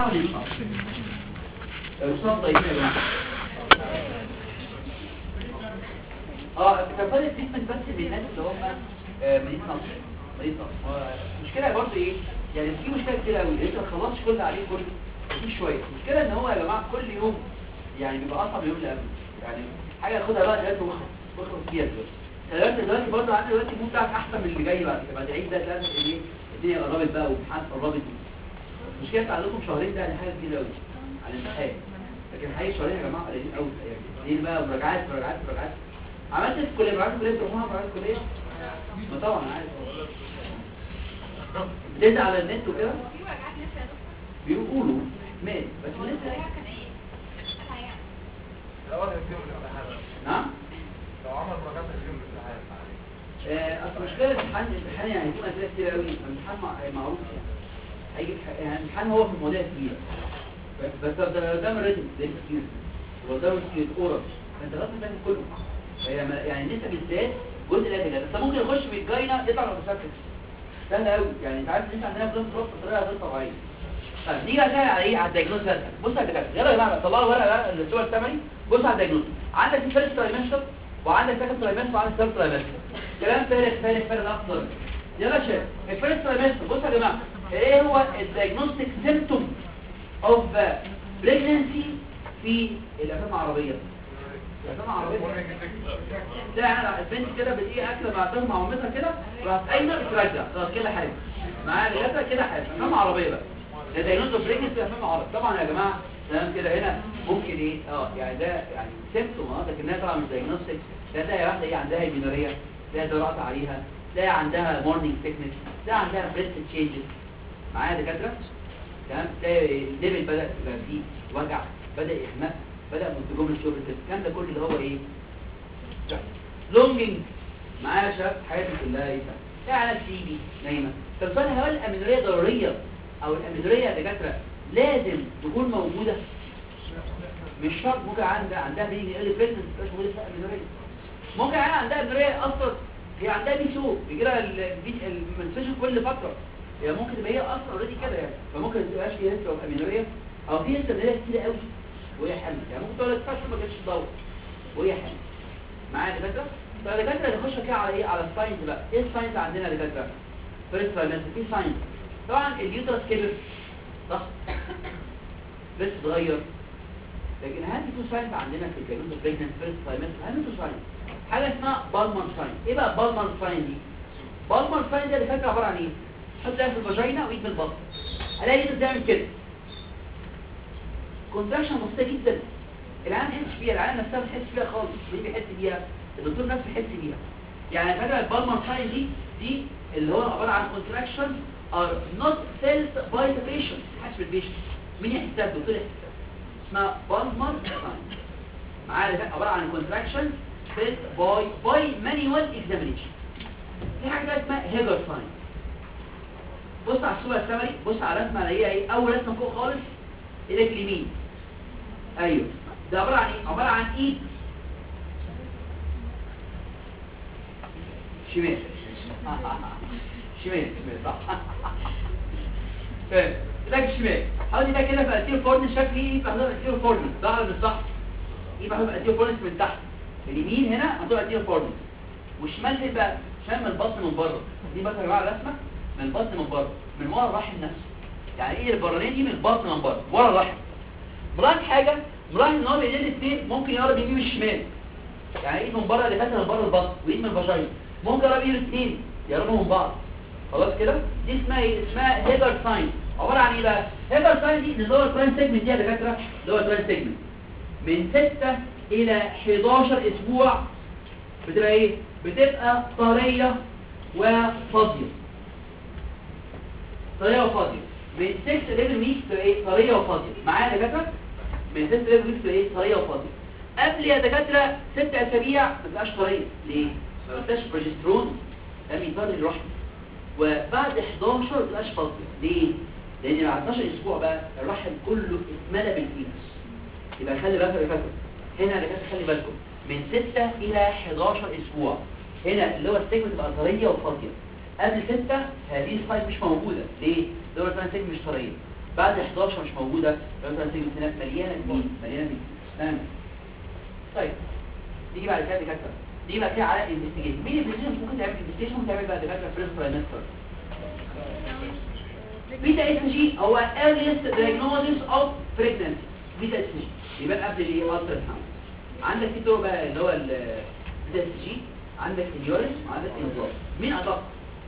الصوت ضعيف يا جماعه اه كفايه التريتمنت بس للناس اللي هم آه، مريض نصر مريض نصر آه، المشكله برضه ايه يعني في مشكله كتير قوي انت ما خلصتش كل اللي عليه كله في شويه المشكله ان هو يا جماعه كل يوم يعني بيبقى اصعب من اليوم اللي قبله يعني حاجه ياخدها بقى دلوقتي واخلص واخلص فيها دلوقتي دلوقتي دلوقتي برضه عندي دلوقتي الموت بتاعك احسن من اللي جاي بعد كده بعد العيد ده تلاقي ايه الدنيا قربت بقى والامتحانات قربت المشكله بتاع عندكم شهرين ده يعني حاجه كبيره قوي على الامتحان لكن حقيقي شهرين يا جماعه قليلين قوي يعني ليه بقى مراجعات مراجعات مراجعات عملت في الكليه مراجعات الكليه بتروحوها مراجعات الكليه ما طبعا عارف بتنزل على النت وكده في مراجعات لسه يا دكتور بيقولوا احتمال بس هو لسه الصراحة كان ايه؟ أنا يعني لو انا فيهم الامتحان نعم لو عمل مراجعات فيهم الامتحان آه، اصل مشكله الامتحان الامتحان يعني هيكون اسئله كتير قوي الامتحان مع- معروف يعني هيجي في- يعني الامتحان هو في مواضيع كتير ب- بس ده ده من ريتم ده كتير وده من اورال فانت لازم تعمل كله هي ما- يعني النسب بالذات جزء لا يتجاوز بس ممكن يخش في الجاينا يطلع متسكت سهل قوي يعني انت عارف ان انت عندنا بلس بلس بطريقه غير طبيعيه طيب نيجي بقى على ايه على الدايجنوز بس بص على الدكاتره يلا يا جماعه طلعوا ورقه بقى الصور الثمني بص على الدايجنوز عندك في فيرست ترايمستر وعندك سكند ترايمستر وعندك ثيرد ترايمستر كلام فارغ فارغ فارغ اكتر يلا يا شباب الفيرست ترايمستر بص يا جماعه ايه هو الدايجنوستيك سيمبتوم اوف بريجنسي في الافلام العربيه الافلام العربيه ده انا البنت كده بتيجي اكله بعدها مع مامتها كده راحت قايمه بترجع خلاص كده حاجه معايا لغايه كده حاجه افلام عربيه بقى ده داينوز بريجنس في افلام عربيه طبعا يا جماعه تمام كده هنا ممكن ايه اه يعني ده يعني سيمبتوم اه لكنها طبعا مش دايجنوستيك ده تلاقي واحده ايه عندها هيمينوريا تلاقي درعت عليها تلاقي عندها مورنينج سيكنس تلاقي عندها بريست تشينجز معايا دكاتره تمام تلاقي الليفل بدا يبقى فيه وجع بدا يحمق بدا مونتجومري شوبر الكلام ده كله اللي هو ايه لونجينج معايا يا شباب حياتي كلها ايه يعني سي بي نايمه طب سؤال هل الامينوريه ضروريه او الامينوريه يا دكاتره لازم تكون موجوده مش شرط ممكن عندها عندها بيجي يقول لي بريزنس مش موجوده في الامينوريه ممكن عندها عندها امينوريه اصلا هي عندها بي سو بيجي لها المنسيشن كل فتره هي ممكن تبقى هي اصلا اوريدي كده يعني فممكن ما تبقاش فيها هيستوري اوف امينوريه او في هيستوري كتير قوي وهي حامل يعني ممكن تقول لك ما كانتش تدور وهي حامل معايا يا دكاتره طب يا دكاتره نخش كده على ايه على الساينز بقى ايه الساينز عندنا يا دكاتره فيرست ترايمستر في ساينز طبعا اليوترس كبر صح بس اتغير لكن هل في تو ساينز عندنا في الجلوس بريجننت فيرست ترايمستر هل في تو ساينز حاجه اسمها بالمر ساين ايه بقى بالمر ساين دي بالمر ساين دي اللي فاكره عباره عن ايه حط ايدك في الفاجينا وايد من البطن الاقي ايدك بتعمل كده كونتراكشن بسيطه جدا العالم يحس بيها العالم نفسها ما بتحس بيها خالص ليه بيحس بيها الدكتور نفسه بيحس بيها يعني فاكره البالمر ساين دي دي اللي هو عباره عن كونتراكشن ار نوت فيلت باي ذا بيشنت حاسس بالبيشنت مين يحسها الدكتور يحسها اسمها بالمر ساين معايا ده عباره عن كونتراكشن فيلت باي باي مانيوال اكزامينيشن في حاجه بقى اسمها هيجر ساين بص على الصوره السمري بص على الرسمه اللي هي ايه اول رسمه فوق خالص ايدك اليمين ايوه ده عباره عن ايه عباره عن ايد شمال شمال شمال صح فاهم ايدك الشمال حاول ده كده في الاتير فورنس شكل ايه يبقى هنقول الاتير فورنس ظهر من صح يبقى هنقول الاتير فورنس من تحت اليمين هنا هنقول الاتير فورنس والشمال فين بقى شمال من البطن من بره دي بقى يا جماعه الرسمه من البطن من بره من ورا الرحم نفسه يعني ايه البرانيه دي من البطن من بره ورا الرحم ملاحظ حاجه ملاحظ ان هو بين الاثنين ممكن يقرب يمين والشمال يعني ايد من بره اللي فاتت من بره البطن وايد من الفاجينا ممكن يقرب يجي الاثنين يقربوا من بعض خلاص كده دي اسمها ايه اسمها هيجر ساين عباره عن ايه بقى هيجر ساين دي اللي هو التران سيجمنت دي يا دكاتره اللي هو التران سيجمنت من 6 الى 11 اسبوع بتبقى ايه بتبقى طريه وفاضيه طريه وفاضيه من 6 ليفل ويك تبقى ايه طريه وفاضيه معايا يا دكاتره من 6 ليفل ويك تبقى ايه طريه وفاضيه قبل يا دكاتره 6 اسابيع ما تبقاش طريه ليه ما بتبقاش بروجسترون ده بيضر الرحم وبعد 11 ما تبقاش فاضيه ليه لان بعد 12 اسبوع بقى الرحم كله اتملى بالفينس يبقى خلي بالك يا دكاتره هنا يا دكاتره خلي بالكم من 6 الى 11 اسبوع هنا اللي هو السيجمنت تبقى طريه وفاضيه قبل 6 هذه السايد مش موجوده ليه اللي هو السيجمنت مش طريه بعد 11 مش موجوده مثلا تيجي هنا مليانه مين مليانه مين تمام طيب نيجي بعد كده دكاتره نيجي بعد كده على انفستيجيشن مين الانفستيجيشن ممكن تعمل انفستيجيشن ممكن تعمل بعد دكاتره فيرست ترايمستر بيتا اس جي هو earliest diagnosis of pregnancy بيتا اس جي يبقى قبل الايه الترا ساوند عندك في طرق بقى اللي هو البيتا اس جي عندك اليوريس وعندك الانزلاق مين ادق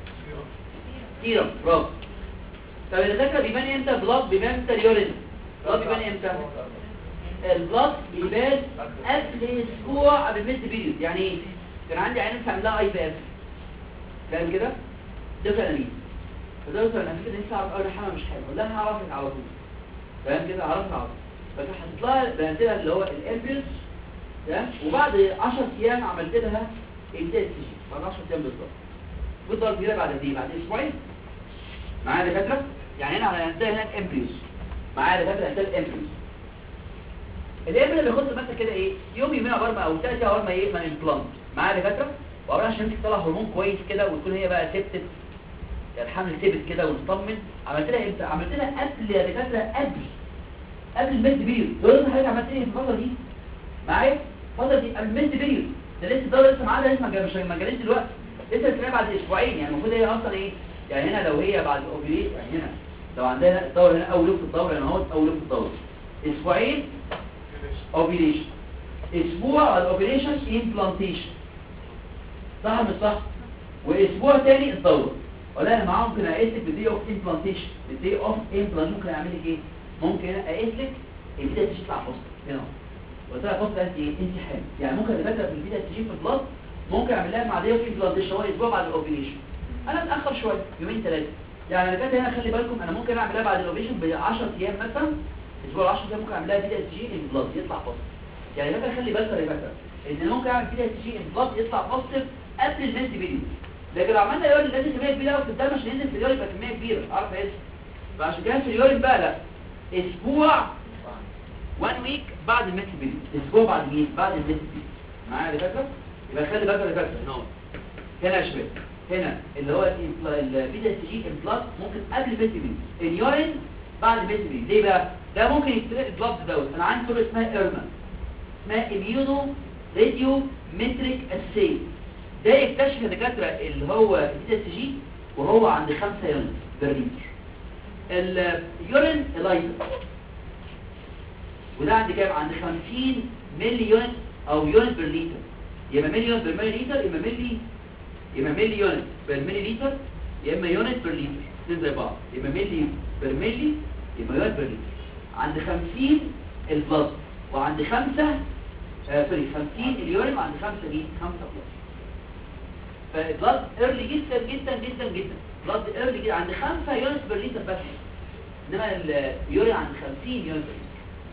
سيرم برافو طب الدكاتره بيبان امتى بلاد بيبان امتى اليورين بلاد بيبان امتى البلاد بيبان قبل اسبوع قبل الميد بيريود يعني ايه كان عندي عينه عاملاها اي بي اف فاهم كده ده كلامي فدكتور انا فكره لسه اعرف اول حاجه مش حلوه لا هعرفك على طول فاهم كده هعرفك على طول فكان حاطط لها بنت لها اللي هو الامبيوس تمام وبعد 10 ايام عملت لها التي جي بعد 10 ايام بالظبط بالضبط كده بعد قد ايه بعد اسبوعين معايا دكاتره يعني هنا هننتهي هنا الامبيوس معايا دكاتره هننتهي الامبيوس الامبيوس اللي بياخد مثلا كده ايه يوم يومين عقبال ما او ثلاث عقبال ما ايه ما الامبلانت معايا دكاتره وعقبال عشان يمسك طلع هرمون كويس كده وتكون هي بقى ثبتت يعني الحمل ثبت كده ونطمن عملت لها امتى عملت لها قبل يا دكاتره قبل قبل الميد بيريود دول حضرتك عملت ايه في الفتره دي معايا الفتره دي قبل الميد بيريود ده لسه الدوره لسه معاها لسه ما جا- مش ما جاليش دلوقتي لسه الكلام بعد اسبوعين يعني المفروض هي اصلا ايه يعني هنا لو هي بعد الاوفيليت يعني هنا لو عندها الدوره هنا اول يوم في الدوره هنا اهو اول يوم في الدوره اسبوعين اوفيليشن اسبوع على الاوفيليشن امبلانتيشن صح ولا مش صح واسبوع تاني الدوره ولا انا معاهم ممكن اقيس لك بالدي اوف امبلانتيشن بالدي اوف امبلانت ممكن اعمل لك ايه ممكن هنا اقيس لك البيتا تيجي تطلع فوسط هنا اهو. قلت لها فوسط انت ايه انت حامل يعني ممكن الدكاتره في البيتا تيجي في البلاد ممكن اعمل لها مع دي اوف امبلانتيشن هو اسبوع بعد الاوفيليشن انا متاخر شويه يومين ثلاثه يعني انا كده هنا خلي بالكم انا ممكن اعمل لها بعد الاوفيليشن ب 10 ايام مثلا اسبوع 10 ايام ممكن اعمل لها بيتا تيجي البلاد يطلع فوسط يعني مثلا خلي بالك يا فكره ان أنا ممكن اعمل بيتا تيجي البلاد يطلع فوسط قبل الميد بيريود لكن لو عملنا يورين لازم كميه كبيره قوي في الدم عشان ينزل في اليورين يبقى كميه كبيره عارف ايه فعشان كده في اليورين بقى لا اسبوع 1 ويك بعد الميد بيريود اسبوع بعد مين بعد الميد بيريود معايا يا دكاتره يبقى خلي بالك يا دكاتره هنا اهو. هنا يا شباب هنا اللي هو البيتا سي جي البلاد ممكن قبل الميد بيريود اليورين بعد الميد بيريود ليه بقى ده ممكن يخترق البلاد دوت انا عندي طرق اسمها ايرما اسمها اميونو راديو متريك اسي ده يكتشف الدكاتره اللي هو البيتا سي جي وهو عند 5 يونت بير لتر اليورين الايزر وده عند كام عند 50 ملي يونت او يونت بير لتر يا اما ملي يونت بير ملي لتر يا اما ملي يا اما ملي يونت بير ملي لتر يا اما يونت بير لتر الاثنين زي بعض يا اما ملي بير ملي يا اما يونت بير لتر عند 50 البلد وعند 5 آه سوري 50 اليورين وعند 5 دي 5 بلس فالبلد ايرلي جدا جدا جدا جدا بلد ايرلي جدا عند 5 يونت بير لتر بس انما اليورين عند 50 يونت بير لتر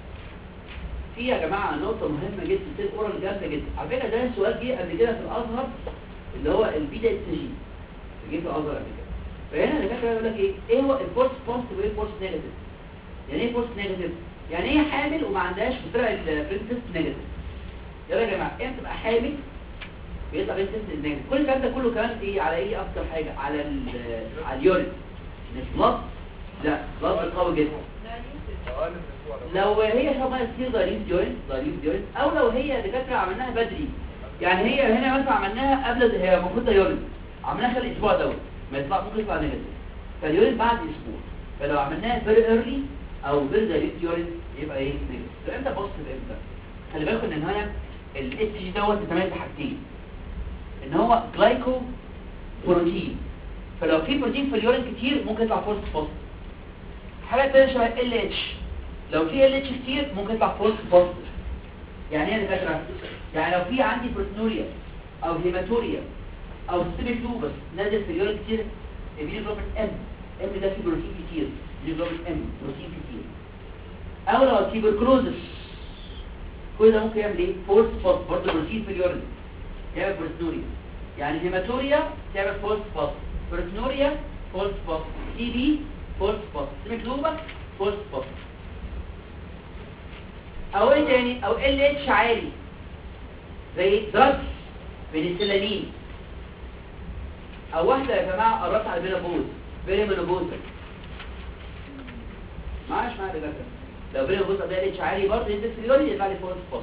في يا جماعه نقطه مهمه جدا في الاورال جامده جدا على فكره ده سؤال جه قبل كده في الازهر اللي هو البيتا اس جي جه في الازهر قبل كده فهنا الدكاتره يقول لك ايه ايه هو الفورس بوزيتيف وايه الفورس نيجاتيف يعني ايه فورس نيجاتيف يعني هي حامل وما عندهاش بتطلع البرنسس نيجاتيف يلا يا جماعه امتى تبقى حامل بيطلع برنسس نيجاتيف كل الكلام ده كله كمان ايه على ايه اكتر حاجه على ال على اليورين مش بلط لا بلط قوي جدا أقل من أسبوع لو لو هي شبه تصير دايليز جوينت دايليز جوينت او لو هي دكاتره عملناها بدري يعني هي هنا مثلا عملناها قبل هي المفروض دايورين عملناها خلال الاسبوع دوت ما يطلع ممكن يطلع نيجاتيف فاليورين بعد اسبوع فلو عملناها فيري ايرلي او فيري دايليز يورين يبقى ايه نيجاتيف طب امتى بوزيتيف امتى خلي بالكم ان هنا الاتش جي دوت بيتميز بحاجتين ان هو جلايكو بروتين فلو في بروتين في اليورين كتير ممكن يطلع فورس بوزيتيف حاجه تانية شبه ال اتش لو في ال اتش كتير ممكن يطلع فورس بوزيتيف يعني ايه يا دكاتره يعني لو في عندي بروتينوريا او هيماتوريا او سيستميك لوبس نازل في اليورين كتير الهيموجلوبين ام ام ده فيه بروتين كتير الهيموجلوبين ام بروتين كتير او لو تيبركلوزس كل ده ممكن يعمل ايه فورس بوزيتيف برضه بروتين في اليورين يعمل بروتينوريا يعني هيماتوريا تعمل فورس بوزيتيف بروتينوريا فورس بوزيتيف تي بي فورس بوزيتيف سيستميك لوبس فورس بوزيتيف او ايه تاني او ال اتش عالي زي دراجز بنسلامين او واحده يا جماعه قربت على بينابوز بينابوز معاش معاه دكاتره لو بينا بص ده اتش عالي برضه ينزل في اليورين يطلع لي فورس بوست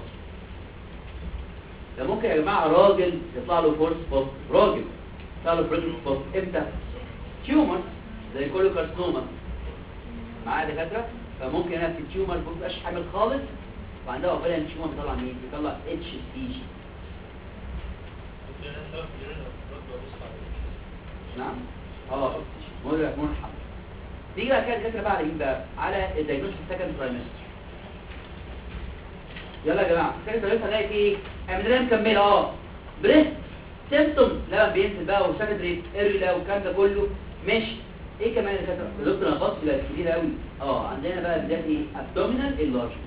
ده ممكن يا جماعه راجل يطلع له فورس بوست راجل يطلع له فورس بوست امتى تيومر زي كله كارسنوما معاه دكاتره فممكن هنا في التيومر ما بيبقاش حامل خالص وعندها اوبريان التيومر بيطلع مين بيطلع اتش سي جي نعم اه مدرك مرحب نيجي بقى كده الفكره بقى على مين بقى على الدايجنوستيك سكند ترايمستر يلا يا جماعه سكند ترايمستر هنلاقي فيه ايه اعمل مكمله اه بريست سيمتوم لا بينزل بقى وسكندري ايرلا والكلام ده كله ماشي ايه كمان يا دكتور دكتور انا بص بقى كبير قوي اه عندنا بقى بدايه ايه ابدومينال انلارجمنت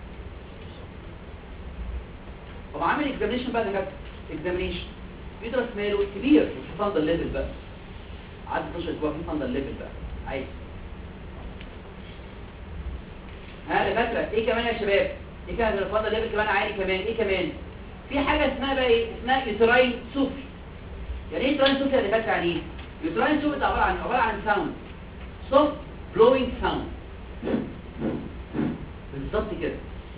طب عامل اكزامينشن بقى يا دكتور اكزامينشن يدرس ماله كبير مش فاندر ليفل بقى عدد 12 اسبوع في فاندر ليفل بقى عايز ها يا دكاتره ايه كمان يا شباب ايه كمان الفاندر ليفل كمان عالي كمان ايه كمان في حاجه اسمها بقى ايه اسمها يوتراين سوفي يعني ايه يوتراين سوفي يا دكاتره يعني ايه يوتراين سوفي ده عباره عن عباره عن ساوند سوفت بلوينج ساوند بالظبط كده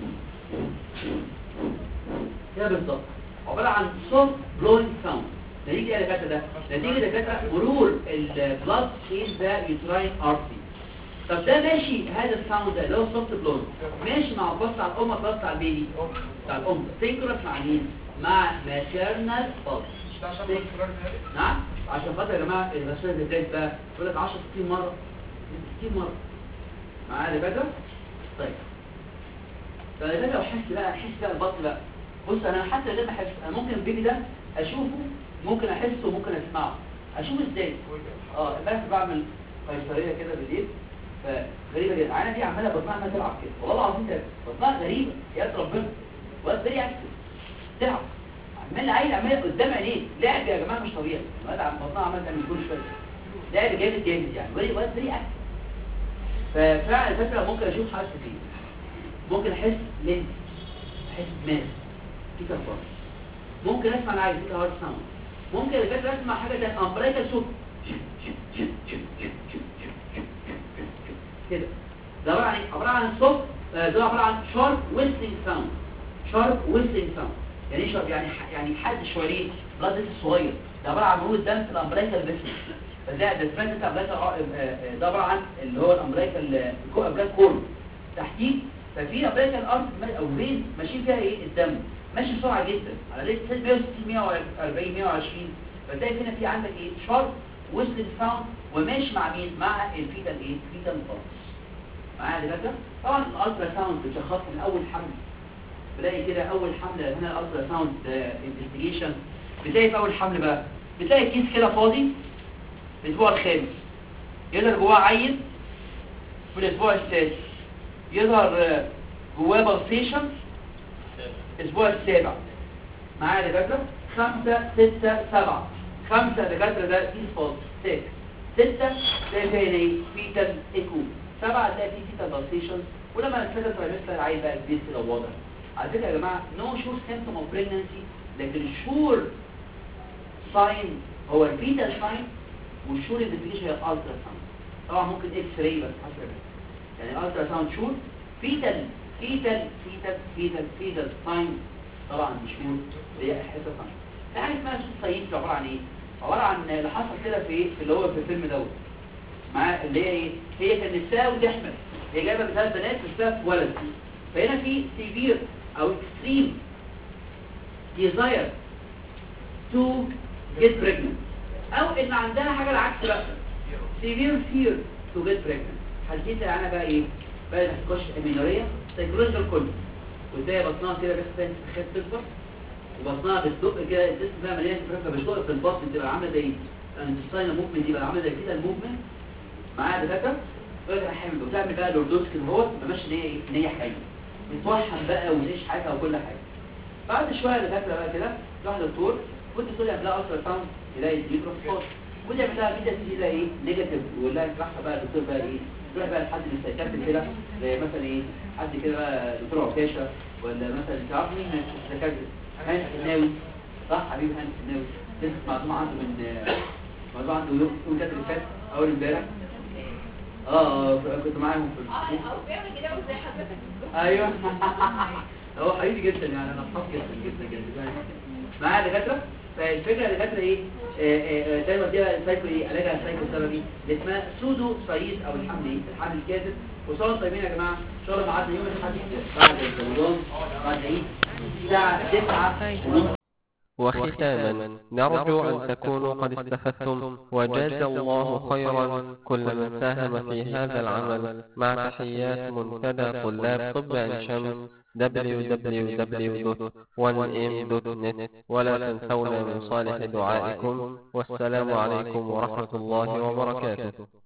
كده بالظبط عباره عن صوت بلوينج ساوند نتيجه ايه يا دكاتره ده نتيجه دكاتره مرور البلاد ان ذا يوتراين ارتري طب ده ماشي هذا الساوند ده اللي هو صوت بلوينج ماشي مع البص على الام بص على البيبي بتاع الام سينكرونس مع مين مع ماتيرنال بلس ده عشان الاستقرار النهائي نعم عشان خاطر يا جماعه الغساله ازاي بقى يقول لك 10 60 مره 60 مره معايا يا بدر طيب طيب يا بدر احس بقى احس بقى البطن بقى بص انا حتى لما احس انا ممكن البيبي ده اشوفه ممكن احسه وممكن اسمعه اشوفه ازاي اه امبارح بعمل قيصريه كده بالليل فغريبه جدا العينه دي عماله بطنها عماله تلعب كده والله العظيم ده بطنها غريبه يا رب ربنا وقت فيري اكتف تلعب عمال عيل عمال قدام عينيه لعب يا جماعه مش طبيعي الواد عم بطنها عمال تعمل كل شويه لعب جامد جامد يعني واد واد فيري اكتف ففعلا فكره ممكن اشوف حاجات كتير ممكن احس لينس احس ماس في كفار ممكن اسمع انا عايز في هارد ساوند ممكن الفكره اسمع حاجه زي امبريكال صوت كده ده عباره عن ايه عباره عن صوت آه، ده عباره عن شارب ويستنج ساوند شارب ويستنج ساوند يعني ايه شارب يعني ح- يعني حد شويه بلاد صغير ده عباره عن مرور الدم في الامبريكال فيسل فده ده سمعت بتاع امبريكال ده عباره عن اللي هو الامبريكال بلاد كورن تحتيه ففي امبريكال ارت او فين ماشيين فيها ايه الدم ماشي بسرعه جدا على ريت 160 140 120 فتلاقي هنا في عندك ايه شارب ويستنج ساوند وماشي مع مين مع الفيتال ايه فيتال بالانس معايا دكاتره طبعا الالترا ساوند بتشخص من اول حمل بلاقي كده اول حمل هنا الالترا ساوند انفستيجيشن بتلاقي في اول حمل بقى بتلاقي كيس كده فاضي في الاسبوع الخامس يظهر جواه عيل في الاسبوع السادس يظهر آه، جواه بالسيشن الاسبوع السابع معايا دكاتره خمسة ستة سبعة خمسة دكاتره ده كيس فاضي ست ستة تلاقي فيها ايه فيتال ايكو سبعة تلاقي فيه فيتال بالسيشن ولما نتفادى ترايمستر العيل بقى كبير كده وواضح على فكره يا جماعه نو شور سيمتوم اوف بريجنسي لكن الشور ساين هو الفيتال ساين والشور انفستيجيشن هي الالترا ساوند طبعا ممكن اكس راي بس حسب يعني الالترا ساوند شور فيتال فيتال فيتال فيتال فيتال ساين طبعا مش شور هي حته ساين في حاجه اسمها شور ساين عباره عن ايه عباره عن اللي حصل كده في ايه في اللي هو في الفيلم دوت مع اللي هي ايه هي كان نفسها وتحمل هي جايبه بثلاث بنات نفسها في ولد فهنا في سيفير او اكستريم desire to get pregnant او ان عندها حاجه العكس بقى severe fear to get pregnant حالتها انا بقى ايه بقى تخش امينوريه سايكولوجيكال كله وازاي بطنها كده بس تخاف تكبر وبطنها بتدق كده الجسم بقى مليان فراخ بتدق في البطن تبقى عامله زي الانتستاين موفمنت دي بقى عامله زي كده الموفمنت معايا دكاتره راجع حامل وتعمل بقى لوردوس كده هو تبقى ماشي ان هي ايه ان هي حامل بتوحم بقى ونعيش حاجه وكل حاجه بعد شويه دكاتره بقى كده راح دكتور كنت تقول يعمل لها الترا ساوند يلاقي الميكروسكوب كنت يعمل لها ميتا تي يلاقي ايه نيجاتيف ويقول لها راح بقى الدكتور بقى ايه تروح بقى لحد من السايكاتري كده زي مثلا ايه حد كده بقى دكتور عكاشه ولا مثلا تعرف مين من الدكاتره هانس الناوي صح حبيب هانس الناوي لسه معلومه عنده من معلومه عنده يوم يوم كاتب اللي فات اول امبارح اه اه كنت معاهم في اه او بيعمل كده وزي حضرتك بالظبط ايوه هو حبيبي جدا يعني انا اصحاب جدا جدا جدا يعني معايا دكاتره فالفكره الدكاتره ايه آه، آه، آه، دايما دي سايكو ايه علاجها سايكو سببي اللي اسمها سودو سايس او الحمل ايه الحمل الكاذب وصلوا طيبين يا جماعه ان شاء الله ميعادنا يوم الاحد بعد رمضان بعد العيد الساعه 9 ونص وختاما نرجو أن تكونوا قد استفدتم وجاز الله خيرا كل من ساهم في هذا العمل مع تحيات منتدى طلاب طب عين شمس www.1m.net ولا تنسونا من صالح دعائكم والسلام عليكم ورحمة الله وبركاته